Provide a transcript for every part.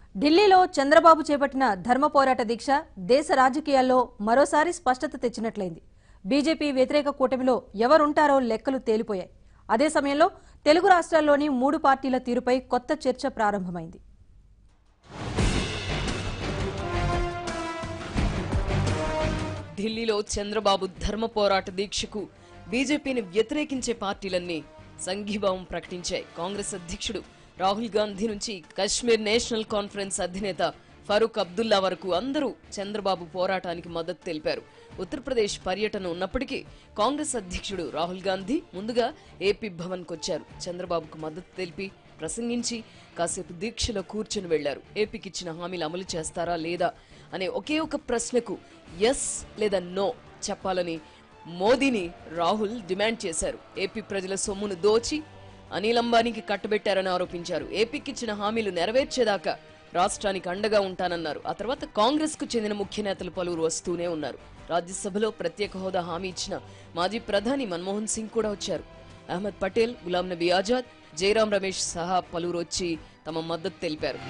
ఢిల్లీలో చంద్రబాబు చేపట్టిన ధర్మ పోరాట దీక్ష దేశ రాజకీయాల్లో మరోసారి స్పష్టత తెచ్చినట్లయింది బీజేపీ వ్యతిరేక కూటమిలో ఎవరుంటారో లెక్కలు తేలిపోయాయి అదే సమయంలో తెలుగు రాష్ట్రాల్లోని మూడు పార్టీల తీరుపై కొత్త చర్చ ప్రారంభమైంది ఢిల్లీలో చంద్రబాబు ధర్మ పోరాట దీక్షకు బీజేపీని వ్యతిరేకించే పార్టీలన్నీ సంఘీభావం ప్రకటించాయి కాంగ్రెస్ అధ్యక్షుడు రాహుల్ గాంధీ నుంచి కశ్మీర్ నేషనల్ కాన్ఫరెన్స్ అధినేత ఫరూక్ అబ్దుల్లా వరకు అందరూ చంద్రబాబు పోరాటానికి మద్దతు తెలిపారు ఉత్తరప్రదేశ్ పర్యటన ఉన్నప్పటికీ కాంగ్రెస్ అధ్యక్షుడు రాహుల్ గాంధీ ముందుగా ఏపీ భవన్కు వచ్చారు చంద్రబాబుకు మద్దతు తెలిపి ప్రసంగించి కాసేపు దీక్షలో కూర్చుని వెళ్లారు ఏపీకి ఇచ్చిన హామీలు అమలు చేస్తారా లేదా అనే ఒకే ఒక ప్రశ్నకు ఎస్ లేదా నో చెప్పాలని మోదీని రాహుల్ డిమాండ్ చేశారు ఏపీ ప్రజల సొమ్మును దోచి అనిల్ అంబానీకి కట్టబెట్టారని ఆరోపించారు ఏపీకి ఇచ్చిన హామీలు నెరవేర్చేదాకా రాష్ట్రానికి అండగా ఉంటానన్నారు ఆ తర్వాత కాంగ్రెస్ కు చెందిన ముఖ్య నేతలు పలువురు వస్తూనే ఉన్నారు రాజ్యసభలో ప్రత్యేక హోదా హామీ ఇచ్చిన మాజీ ప్రధాని మన్మోహన్ సింగ్ కూడా వచ్చారు అహ్మద్ పటేల్ గులాం నబీ ఆజాద్ జయరాం రమేష్ సహా పలువురు వచ్చి తమ మద్దతు తెలిపారు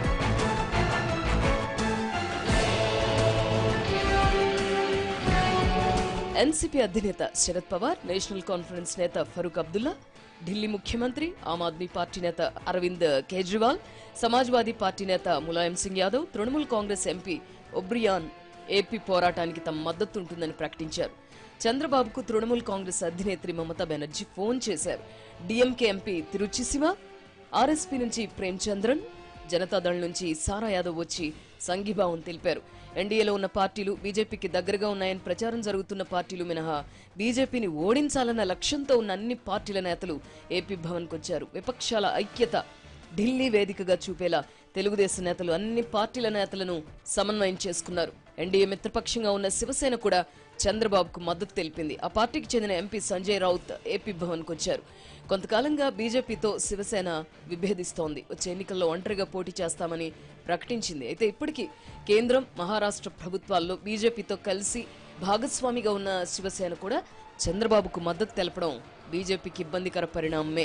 ఎన్సీపీ అధినేత శరద్ పవార్ నేషనల్ కాన్ఫరెన్స్ నేత ఫరూక్ అబ్దుల్లా ఢిల్లీ ముఖ్యమంత్రి ఆమ్ ఆద్మీ పార్టీ నేత అరవింద్ కేజ్రీవాల్ సమాజ్వాదీ పార్టీ నేత Mulayam Singh Yadav Trinamool Congress MP O'Brien AP పోరాటానికి తమ మద్దతు ఉంటుందని ప్రకటించారు చంద్రబాబుకు తృణమూల్ కాంగ్రెస్ అధినేత్రి మమతా బెనర్జీ ఫోన్ చేశారు డిఎంకే ఎంపీ తిరుచిసిమ ఆర్ఎస్పీ నుంచి ప్రేమ్చంద్రన్ జనతాదళ్ నుంచి సారా యాదవ్ వచ్చి సంఘీభావం తెలిపారు ఎన్డీఏలో ఉన్న పార్టీలు బీజేపీకి దగ్గరగా ఉన్నాయని ప్రచారం జరుగుతున్న పార్టీలు మినహా బీజేపీని ఓడించాలన్న లక్ష్యంతో ఉన్న అన్ని పార్టీల నేతలు ఏపీ భవన్కు వచ్చారు విపక్షాల ఐక్యత ఢిల్లీ వేదికగా చూపేలా తెలుగుదేశం నేతలు అన్ని పార్టీల నేతలను సమన్వయం చేసుకున్నారు ఎన్డీఏ మిత్రపక్షంగా ఉన్న శివసేన కూడా చంద్రబాబుకు మద్దతు తెలిపింది ఆ పార్టీకి చెందిన ఎంపీ సంజయ్ రౌత్ ఏపీ భవన్కు వచ్చారు కొంతకాలంగా బీజేపీతో శివసేన విభేదిస్తోంది వచ్చే ఎన్నికల్లో ఒంటరిగా పోటీ చేస్తామని ప్రకటించింది అయితే ఇప్పటికీ కేంద్రం మహారాష్ట్ర ప్రభుత్వాల్లో బీజేపీతో కలిసి భాగస్వామిగా ఉన్న శివసేన కూడా చంద్రబాబుకు మద్దతు తెలపడం బీజేపీకి ఇబ్బందికర పరిణామమే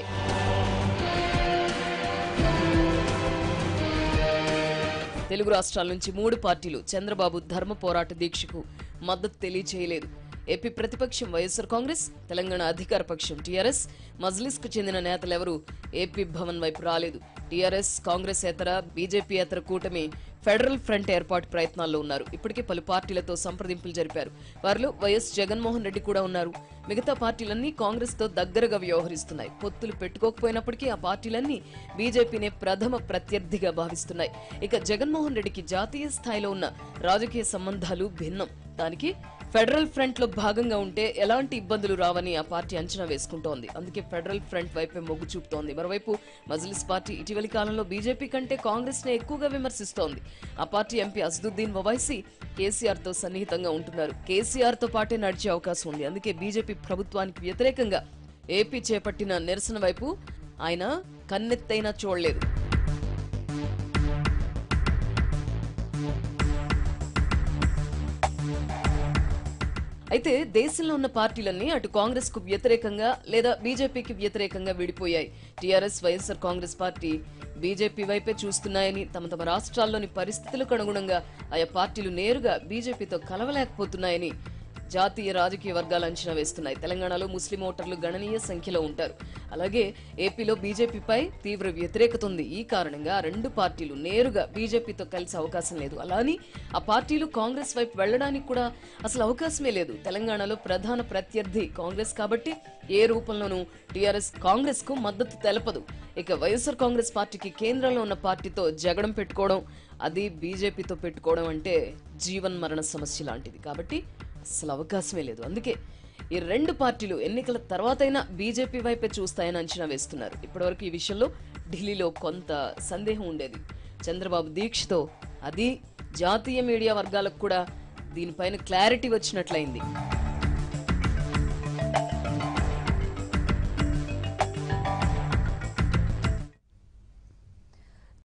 తెలుగు రాష్ట్రాల నుంచి మూడు పార్టీలు చంద్రబాబు ధర్మ పోరాట దీక్షకు మద్దతు తెలియచేయలేదు ఏపీ ప్రతిపక్షం వైఎస్ఆర్ కాంగ్రెస్ తెలంగాణ అధికార పక్షం టీఆర్ఎస్ మజ్లిస్ కు చెందిన నేతలెవరూ ఏపీ భవన్ వైపు రాలేదు టీఆర్ఎస్ కాంగ్రెస్ ఏతర బీజేపీ ఏతర కూటమి ఫెడరల్ ఫ్రంట్ ఏర్పాటు ప్రయత్నాల్లో ఉన్నారు ఇప్పటికే పలు పార్టీలతో సంప్రదింపులు జరిపారు వారిలో వైఎస్ జగన్మోహన్ రెడ్డి కూడా ఉన్నారు మిగతా పార్టీలన్నీ కాంగ్రెస్ తో దగ్గరగా వ్యవహరిస్తున్నాయి పొత్తులు పెట్టుకోకపోయినప్పటికీ ఆ పార్టీలన్నీ బీజేపీనే ప్రథమ ప్రత్యర్థిగా భావిస్తున్నాయి ఇక జగన్మోహన్ రెడ్డికి జాతీయ స్థాయిలో ఉన్న రాజకీయ సంబంధాలు భిన్నం దానికి ఫెడరల్ ఫ్రంట్ లో భాగంగా ఉంటే ఎలాంటి ఇబ్బందులు రావని ఆ పార్టీ అంచనా వేసుకుంటోంది అందుకే ఫెడరల్ ఫ్రంట్ వైపే మొగ్గు చూపుతోంది మరోవైపు మజ్లిస్ పార్టీ ఇటీవలి కాలంలో బీజేపీ కంటే కాంగ్రెస్ నే ఎక్కువగా విమర్శిస్తోంది ఆ party MP Asaduddin Owaisi KCR తో సన్నిహితంగా ఉంటున్నారు కేసీఆర్ తో పాటే నడిచే అవకాశం ఉంది అందుకే బీజేపీ ప్రభుత్వానికి వ్యతిరేకంగా ఏపీ చేపట్టిన నిరసన వైపు ఆయన కన్నెత్తైనా చూడలేదు అయితే దేశంలో ఉన్న పార్టీలన్నీ అటు కాంగ్రెస్ కు వ్యతిరేకంగా లేదా బీజేపీకి వ్యతిరేకంగా విడిపోయాయి TRS YSR Congress party BJP వైపే చూస్తున్నాయని తమ తమ రాష్ట్రాల్లోని పరిస్థితులకు అనుగుణంగా ఆయా పార్టీలు నేరుగా బీజేపీతో కలవలేకపోతున్నాయని జాతీయ రాజకీయ వర్గాలు అంచనా వేస్తున్నాయి తెలంగాణలో ముస్లిం ఓటర్లు గణనీయ సంఖ్యలో ఉంటారు అలాగే ఏపీలో బీజేపీపై తీవ్ర వ్యతిరేకత ఉంది ఈ కారణంగా ఆ రెండు పార్టీలు నేరుగా బీజేపీతో కలిసే అవకాశం లేదు అలాని ఆ పార్టీలు కాంగ్రెస్ వైపు వెళ్ళడానికి కూడా అసలు అవకాశమే లేదు తెలంగాణలో ప్రధాన ప్రత్యర్థి కాంగ్రెస్ కాబట్టి ఏ రూపంలోనూ టీఆర్ఎస్ కాంగ్రెస్ కు మద్దతు తెలపదు ఇక వైఎస్ఆర్ కాంగ్రెస్ పార్టీకి కేంద్రంలో ఉన్న పార్టీతో జగడం పెట్టుకోవడం అది బీజేపీతో పెట్టుకోవడం అంటే జీవన్ మరణ సమస్య లాంటిది కాబట్టి అసలు అవకాశమే లేదు అందుకే ఈ రెండు పార్టీలు ఎన్నికల తర్వాతైనా బీజేపీ వైపే చూస్తాయని అంచనా వేస్తున్నారు ఇప్పటివరకు ఈ విషయంలో ఢిల్లీలో కొంత సందేహం ఉండేది చంద్రబాబు దీక్షతో అది జాతీయ మీడియా వర్గాలకు కూడా దీనిపైన క్లారిటీ వచ్చినట్లయింది